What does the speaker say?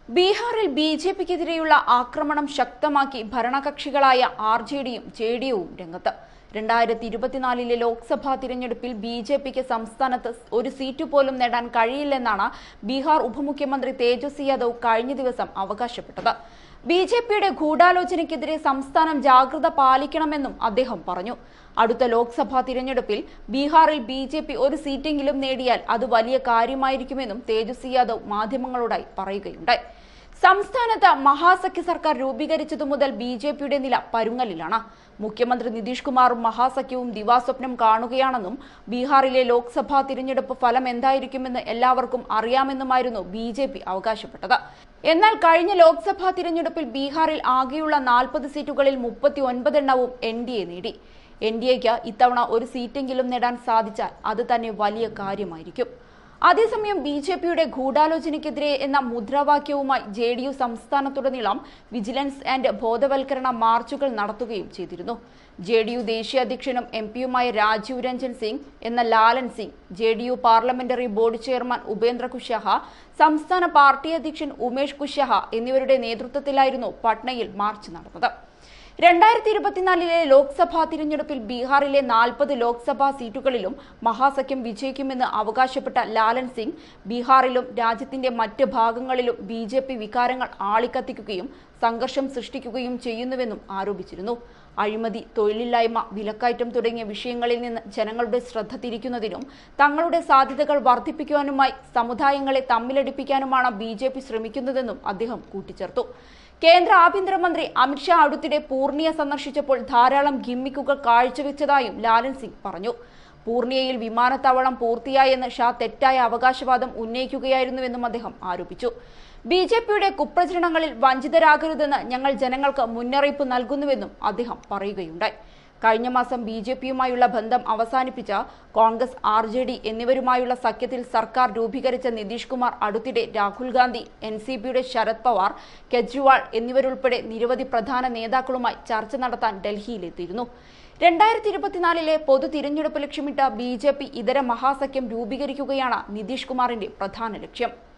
ബീഹാറിൽ B J പിക്കെതിരെയുള്ള ആക്രമണം ശക്തമാക്കി ഭരണകക്ഷികളായ ആർ ജെ ഡിയും ജെ ഡി യുവും രംഗത്ത് രണ്ടായിരത്തി ഇരുപത്തിനാലിലെ ലോക്സഭാ തിരഞ്ഞെടുപ്പിൽ ബി ജെ പിക്ക് സംസ്ഥാനത്ത് ഒരു സീറ്റ് പോലും നേടാൻ കഴിയില്ലെന്നാണ് ബീഹാർ ഉപമുഖ്യമന്ത്രി തേജസ്വി യാദവ് കഴിഞ്ഞ ദിവസം അവകാശപ്പെട്ടത് ബി ജെ പിയുടെ ഗൂഢാലോചനയ്ക്കെതിരെ സംസ്ഥാനം ജാഗ്രത പാലിക്കണമെന്നും അദ്ദേഹം പറഞ്ഞു അടുത്ത ലോക്സഭാ തിരഞ്ഞെടുപ്പിൽ ബീഹാറിൽ ബി ജെ പി ഒരു സീറ്റെങ്കിലും നേടിയാൽ അത് വലിയ കാര്യമായിരിക്കുമെന്നും തേജസ്വി യാദവ് മാധ്യമങ്ങളോടായി പറയുകയുണ്ടായി സംസ്ഥാനത്ത് മഹാസഖ്യ സർക്കാർ രൂപീകരിച്ചതു മുതൽ ബി ജെ പിയുടെ നില പരുങ്ങലിലാണ് മുഖ്യമന്ത്രി നിതീഷ് കുമാറും മഹാസഖ്യവും ദിവാസ്വപ്നം കാണുകയാണെന്നും ബീഹാറിലെ ലോക്സഭാ തിരഞ്ഞെടുപ്പ് ഫലം എന്തായിരിക്കുമെന്ന് എല്ലാവർക്കും അറിയാമെന്നുമായിരുന്നു ബി ജെ പി അവകാശപ്പെട്ടത് എന്നാൽ കഴിഞ്ഞ ലോക്സഭാ തിരഞ്ഞെടുപ്പിൽ ബീഹാറിൽ ആകെയുള്ള നാൽപ്പത് സീറ്റുകളിൽ മുപ്പത്തി ഒൻപതെണ്ണവും എൻ ഡി എ നേടി എൻ ഡി എക്ക് ഇത്തവണ ഒരു സീറ്റെങ്കിലും നേടാൻ സാധിച്ചാൽ അത് തന്നെ വലിയ കാര്യമായിരിക്കും അതേസമയം ബി ജെ പിയുടെ ഗൂഢാലോചനയ്ക്കെതിരെ എന്ന മുദ്രാവാക്യവുമായി ജെ ഡി യു സംസ്ഥാനത്തുടനീളം വിജിലൻസ് ആൻഡ് ബോധവൽക്കരണ മാർച്ചുകൾ നടത്തുകയും ചെയ്തിരുന്നു ജെ ഡി യു ദേശീയ അധ്യക്ഷനും എം പിയുമായ രാജീവ് രഞ്ജൻ സിംഗ് എന്ന Lalan Singh J D U parliamentary board chairman Upendra Kushwaha സംസ്ഥാന പാർട്ടി അധ്യക്ഷൻ ഉമേഷ് കുശ്വാഹ എന്നിവരുടെ നേതൃത്വത്തിലായിരുന്നു പട്നയിൽ മാർച്ച് നടന്നത് രണ്ടായിരത്തി ഇരുപത്തിനാലിലെ ലോക്സഭാ തിരഞ്ഞെടുപ്പിൽ ബീഹാറിലെ നാൽപ്പത് ലോക്സഭാ സീറ്റുകളിലും മഹാസഖ്യം വിജയിക്കുമെന്ന് അവകാശപ്പെട്ട ലാലൻ സിംഗ് ബീഹാറിലും രാജ്യത്തിന്റെ മറ്റ് ഭാഗങ്ങളിലും ബി ജെ പി വികാരങ്ങൾ ആളിക്കത്തിക്കുകയും സംഘർഷം സൃഷ്ടിക്കുകയും ചെയ്യുന്നുവെന്നും ആരോപിച്ചിരുന്നു അഴിമതി തൊഴിലില്ലായ്മ വിലക്കയറ്റം തുടങ്ങിയ വിഷയങ്ങളിൽ നിന്ന് ജനങ്ങളുടെ ശ്രദ്ധ തിരിക്കുന്നതിനും തങ്ങളുടെ സാധ്യതകൾ വർദ്ധിപ്പിക്കുവാനുമായി സമുദായങ്ങളെ തമ്മിലടിപ്പിക്കാനുമാണ് ബി ജെ പി ശ്രമിക്കുന്നതെന്നും അദ്ദേഹം കൂട്ടിച്ചേർത്തു കേന്ദ്ര ആഭ്യന്തരമന്ത്രി അമിത്ഷാ അടുത്തിടെ പൂർണിയ സന്ദർശിച്ചപ്പോൾ ധാരാളം ഗിമ്മിക്കുകൾ കാഴ്ചവെച്ചതായും ലാലൻ സിംഗ് പറഞ്ഞു പൂർണിയയിൽ വിമാനത്താവളം പൂർത്തിയായെന്ന് ഷാ തെറ്റായ അവകാശവാദം ഉന്നയിക്കുകയായിരുന്നുവെന്നും അദ്ദേഹം ആരോപിച്ചു ബി ജെ പിയുടെ കുപ്രചരണങ്ങളിൽ വഞ്ചിതരാകരുതെന്ന് ഞങ്ങൾ ജനങ്ങൾക്ക് മുന്നറിയിപ്പ് നൽകുന്നുവെന്നും അദ്ദേഹം പറയുകയുണ്ടായി കഴിഞ്ഞ മാസം ബി ജെ പിയുമായുള്ള ബന്ധം അവസാനിപ്പിച്ച കോൺഗ്രസ് ആർ ജെ ഡി എന്നിവരുമായുള്ള സഖ്യത്തിൽ സർക്കാർ രൂപീകരിച്ച നിതീഷ് കുമാർ അടുത്തിടെ രാഹുൽ ഗാന്ധി എൻ സി പിയുടെ ശരത് പവാർ കെജ്രിവാൾ എന്നിവരുൾപ്പെടെ നിരവധി പ്രധാന നേതാക്കളുമായി ചർച്ച നടത്താൻ ഡൽഹിയിലെത്തിയിരുന്നു രണ്ടായിരത്തി ഇരുപത്തിനാലിലെ പൊതു തിരഞ്ഞെടുപ്പ് ലക്ഷ്യമിട്ട ബി ജെ പി ഇതര മഹാസഖ്യം രൂപീകരിക്കുകയാണ് നിതീഷ് കുമാറിന്റെ പ്രധാന ലക്ഷ്യം